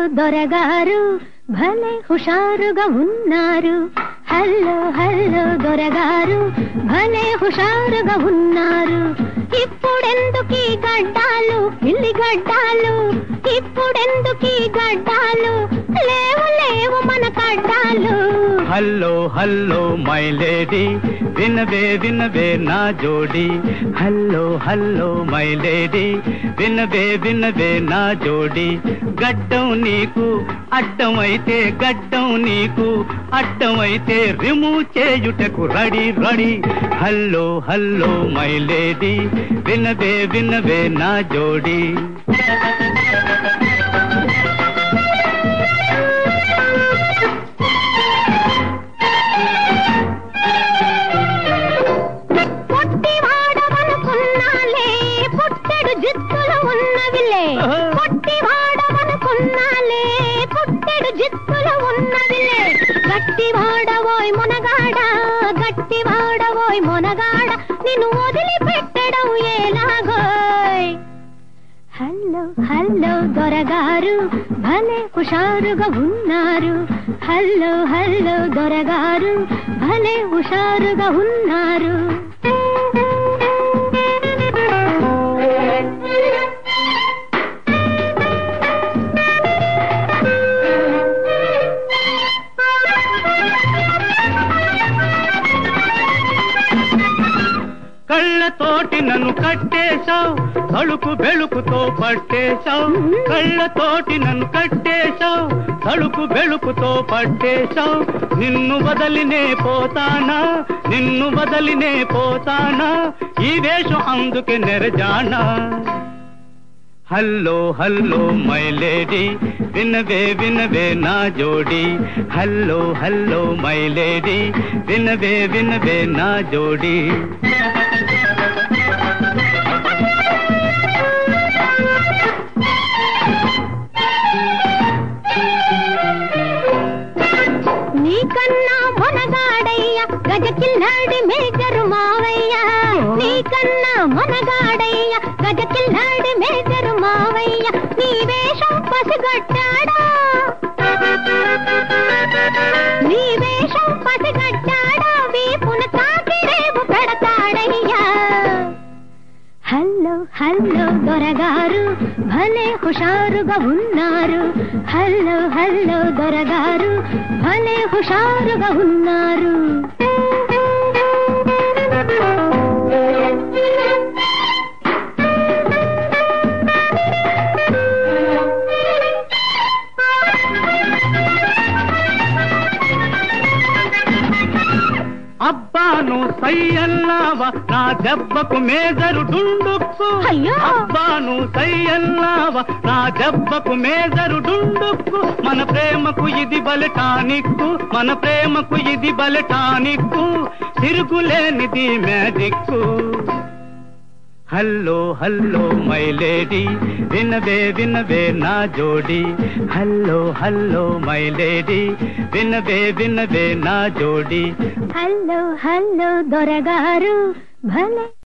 దొరగారు భలే హుషారుగా ఉన్నారు హలో హలో దొరగారు భలే హుషారుగా ఉన్నారు ఇప్పుడెందుకీ గడ్డాలు పిల్లి గడ్డాలు ఇప్పుడెందుకీ గడ్డాలు లేవు లేవు మన కడ్డాలు హల్లో హల్లో మై లేడీ వినవే వినవే నా జోడి హల్లో హల్లో మై లేడీ వినవే వినవే నా జోడి గడ్డం నీకు అడ్డమైతే గడ్డం నీకు అడ్డమైతే రిమూవ్ చేయుటకు ready ready hello hello my lady వినవే వినవే నా జోడి పొట్టి వాడవనుకున్నాలే పుట్టెడు జిత్తులు ఉన్నవిలే పొట్టి వాడవనుకున్నాలే పుట్టెడు జిత్తులు ఉన్నవిలే గట్టి వాడవోయ్ మొనగాడ గట్టి వాడవోయ్ మొనగాడ నిన్ను వదిలిపెట్టడం ఎలాగోయ్ హలో హలో దొరగారు భలే హుషారుగా ఉన్నారు హలో హలో దొరగారు భలే హుషారుగా ఉన్నారు కళ్ళతోటి నన్ను కట్టేశావు తలుపు బెళుకుతో పట్టేశావు కళ్ళతోటి నన్ను కట్టేశావు తలుపు బెళుకుతో పట్టేశావు నిన్ను వదలినే పోతానా నిన్ను వదలినే పోతానా ఈ వేషం అందుకే నెరజానా హల్లో హల్లో మై లేడీ వినవే వినవే నా జోడి హల్లో హల్లో మై లేడీ వినవే వినవే నా జోడి నీకన్నా మొనగాడయ్య గజకిల్లాడి మేజరు మావయ్య నీకన్నా మొనగాడయ్య గజకిల్లాడి మేజరు మావయ్య నీ వేషం పసిగట్టాడా నీ వేషం పసిగట్టాడా వీపున తాకిరేవు పెడతాడయ్యా హలో హలో దొరగారు భలే హుషారుగా ఉన్నారు హలో హలో దొరగారు భలే హుషారుగా ఉన్నారు అబ్బాను సయ్యల్లావా నా దెబ్బకు మేజరు డుండుక్కు అయ్యో! అబ్బాను సయ్యల్లావా నా దెబ్బకు మేజరు డుండుక్కు మన ప్రేమకు ఇది బలటానిక్కు మన ప్రేమకు ఇది బలటానిక్కు తిరుగులేనిది magic hello hello my lady వినవే వినవే నా జోడి హల్లో హల్లో మై లేడీ వినవే వినవే నా జోడి హలో హలో దొరగారు భలే